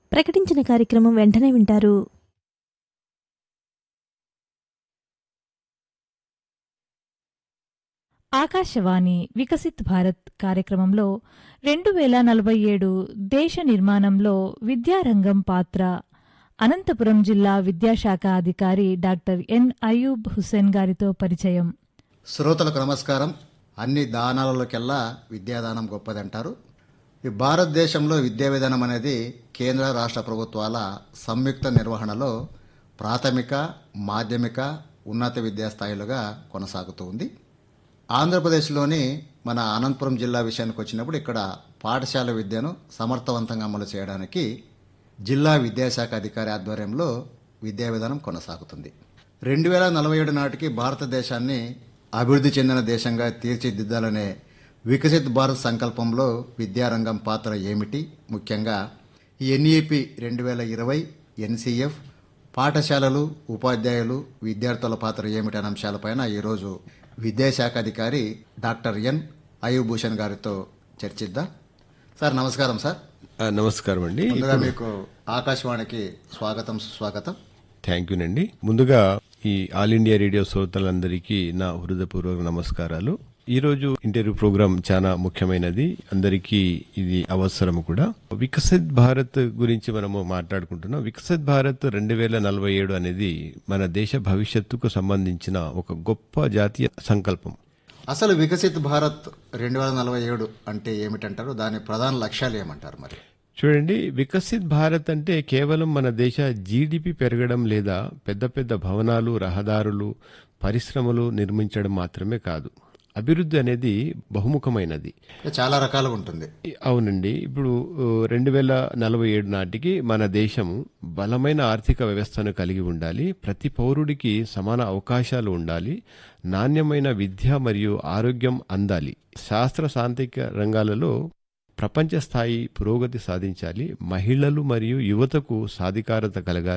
ప్రకటించిన కార్యక్రమం వెంటనే వింటారు ఆకాశవాణి వికసిత్ భారత్ కార్యక్రమంలో రెండు వేల నలభై ఏడు దేశ నిర్మాణంలో విద్యారంగం పాత్ర అనంతపురం జిల్లా విద్యాశాఖ అధికారి డాక్టర్ ఎన్ అయూబ్ హుస్సేన్ గారితో పరిచయం శ్రోతలకు నమస్కారం అన్ని దానాలలోకెల్లా విద్యాదానం గొప్పదంటారు ఈ భారతదేశంలో విద్యా విధానం అనేది కేంద్ర రాష్ట్ర ప్రభుత్వాల సంయుక్త నిర్వహణలో ప్రాథమిక మాధ్యమిక ఉన్నత విద్యా స్థాయిలుగా కొనసాగుతూ ఉంది ఆంధ్రప్రదేశ్లోని మన అనంతపురం జిల్లా విషయానికి వచ్చినప్పుడు ఇక్కడ పాఠశాల విద్యను సమర్థవంతంగా అమలు చేయడానికి జిల్లా విద్యాశాఖ అధికారి ఆధ్వర్యంలో విద్యా విధానం కొనసాగుతుంది రెండు వేల నలభై ఏడు నాటికి భారతదేశాన్ని అభివృద్ధి చెందిన దేశంగా తీర్చిదిద్దాలనే వికసిత్ భారత్ సంకల్పంలో విద్యారంగం పాత్ర ఏమిటి ముఖ్యంగా ఎన్ఈపి రెండు వేల ఇరవై ఎన్సీఎఫ్ పాఠశాలలు ఉపాధ్యాయులు విద్యార్థుల పాత్ర ఏమిటి అనే అంశాలపైన ఈరోజు విద్యాశాఖ అధికారి డాక్టర్ ఎన్ అయూభూషణ్ గారితో చర్చిద్దాం సార్ నమస్కారం సార్ ఆ, నమస్కారం అండి ముందుగా మీకు ఆకాశవాణికి స్వాగతం సుస్వాగతం థ్యాంక్ యూ నండి ముందుగా ఈ ఆల్ ఇండియా రేడియో శ్రోతలందరికీ నా హృదయపూర్వక నమస్కారాలు ఈ రోజు ఇంటర్వ్యూ ప్రోగ్రాం చాలా ముఖ్యమైనది అందరికీ ఇది అవసరం కూడా వికసిత్ భారత్ గురించి మనము మాట్లాడుకుంటున్నాం వికసిత్ భారత్ రెండు వేల నలభై ఏడు అనేది మన దేశ భవిష్యత్తుకు సంబంధించిన ఒక గొప్ప జాతీయ సంకల్పం అసలు వికసిత్ భారత్ రెండు వేల నలభై ఏడు అంటే ఏమిటంటారు దాని ప్రధాన లక్ష్యాలు ఏమంటారు మరి చూడండి వికసిత్ భారత్ అంటే కేవలం మన దేశ జీడిపి పెరగడం లేదా పెద్ద పెద్ద భవనాలు రహదారులు పరిశ్రమలు నిర్మించడం మాత్రమే కాదు అభివృద్ధి అనేది బహుముఖమైనది చాలా రకాలుగా ఉంటుంది అవునండి ఇప్పుడు రెండు వేల నలభై ఏడు నాటికి మన దేశము బలమైన ఆర్థిక వ్యవస్థను కలిగి ఉండాలి ప్రతి పౌరుడికి సమాన అవకాశాలు ఉండాలి నాణ్యమైన విద్య మరియు ఆరోగ్యం అందాలి శాస్త్ర సాంకేతిక రంగాలలో ప్రపంచ స్థాయి పురోగతి సాధించాలి మహిళలు మరియు యువతకు సాధికారత కలగాలి